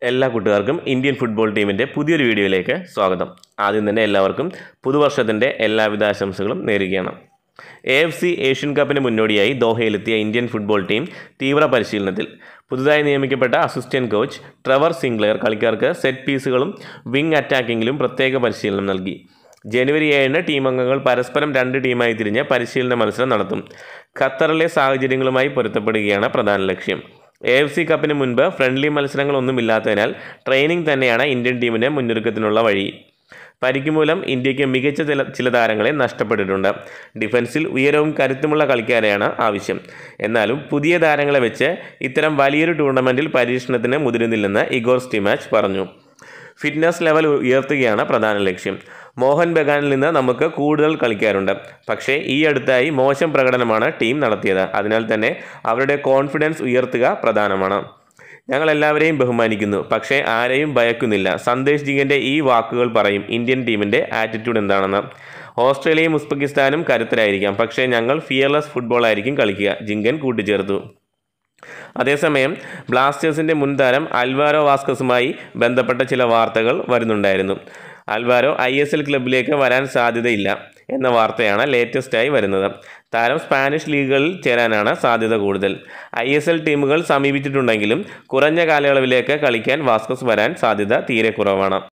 എല്ലാ കൂട്ടുകാർക്കും Indian football ടീമിൻ്റെ പുതിയൊരു വീഡിയോയിലേക്ക് സ്വാഗതം ആദ്യം തന്നെ എല്ലാവർക്കും പുതുവർഷത്തിൻ്റെ എല്ലാവിധ ആശംസകളും നേരുകയാണ് എ എഫ് സി ഏഷ്യൻ കപ്പിന് മുന്നോടിയായി ദോഹയിലെത്തിയ ഇന്ത്യൻ ഫുട്ബോൾ ടീം തീവ്ര പരിശീലനത്തിൽ പുതുതായി നിയമിക്കപ്പെട്ട അസിസ്റ്റന്റ് കോച്ച് ട്രെവർ സിംഗ്ലെയർ കളിക്കാർക്ക് സെറ്റ് പീസുകളും വിങ് അറ്റാക്കിങ്ങിലും പ്രത്യേക പരിശീലനം നൽകി ജനുവരി ഏഴിന് ടീം അംഗങ്ങൾ പരസ്പരം രണ്ട് ടീമായി തിരിഞ്ഞ് പരിശീലന മത്സരം നടത്തും ഖത്തറിലെ സാഹചര്യങ്ങളുമായി പൊരുത്തപ്പെടുകയാണ് പ്രധാന ലക്ഷ്യം എ എഫ് സി കപ്പിന് മുൻപ് ഫ്രണ്ട്ലി മത്സരങ്ങളൊന്നുമില്ലാത്തതിനാൽ ട്രെയിനിങ് തന്നെയാണ് ഇന്ത്യൻ ടീമിൻ്റെ മുന്നൊരുക്കത്തിനുള്ള വഴി പരിക്ക് മൂലം ഇന്ത്യക്ക് മികച്ച ചില ചില താരങ്ങളെ നഷ്ടപ്പെട്ടിട്ടുണ്ട് ഡിഫൻസിൽ ഉയരവും കരുത്തുമുള്ള കളിക്കാരെയാണ് ആവശ്യം എന്നാലും പുതിയ താരങ്ങളെ വെച്ച് ഇത്തരം വലിയൊരു ടൂർണമെൻറ്റിൽ പരീക്ഷണത്തിന് മുതിരുന്നില്ലെന്ന് ഇഗോർ സ്റ്റിമാച്ച് പറഞ്ഞു ഫിറ്റ്നസ് ലെവൽ ഉയർത്തുകയാണ് പ്രധാന ലക്ഷ്യം മോഹൻ ബഗാനിൽ നിന്ന് നമുക്ക് കൂടുതൽ കളിക്കാരുണ്ട് പക്ഷേ ഈ അടുത്തായി മോശം പ്രകടനമാണ് ടീം നടത്തിയത് അതിനാൽ തന്നെ അവരുടെ കോൺഫിഡൻസ് ഉയർത്തുക പ്രധാനമാണ് ഞങ്ങൾ എല്ലാവരെയും ബഹുമാനിക്കുന്നു പക്ഷേ ആരെയും ഭയക്കുന്നില്ല സന്ദേശ് ജിങ്ങിൻ്റെ ഈ വാക്കുകൾ പറയും ഇന്ത്യൻ ടീമിൻ്റെ ആറ്റിറ്റ്യൂഡ് എന്താണെന്ന് ഓസ്ട്രേലിയയും ഉസ്ബെക്കിസ്ഥാനും കരുത്തരായിരിക്കാം പക്ഷേ ഞങ്ങൾ ഫിയർലെസ് ഫുട്ബോൾ ആയിരിക്കും കളിക്കുക ജിങ്കൻ കൂട്ടിച്ചേർത്തു അതേസമയം ബ്ലാസ്റ്റേഴ്സിൻ്റെ മുൻ താരം അൽവാരോ വാസ്കസുമായി ബന്ധപ്പെട്ട ചില വാർത്തകൾ വരുന്നുണ്ടായിരുന്നു അൽവാരോ ഐ എസ് എൽ ക്ലബിലേക്ക് വരാൻ സാധ്യതയില്ല എന്ന വാർത്തയാണ് ലേറ്റസ്റ്റായി വരുന്നത് താരം സ്പാനിഷ് ലീഗുകളിൽ ചേരാനാണ് സാധ്യത കൂടുതൽ ഐ എസ് എൽ ടീമുകൾ സമീപിച്ചിട്ടുണ്ടെങ്കിലും കുറഞ്ഞ കാലയളവിലേക്ക് കളിക്കാൻ വാസ്കസ് വരാൻ സാധ്യത തീരെ കുറവാണ്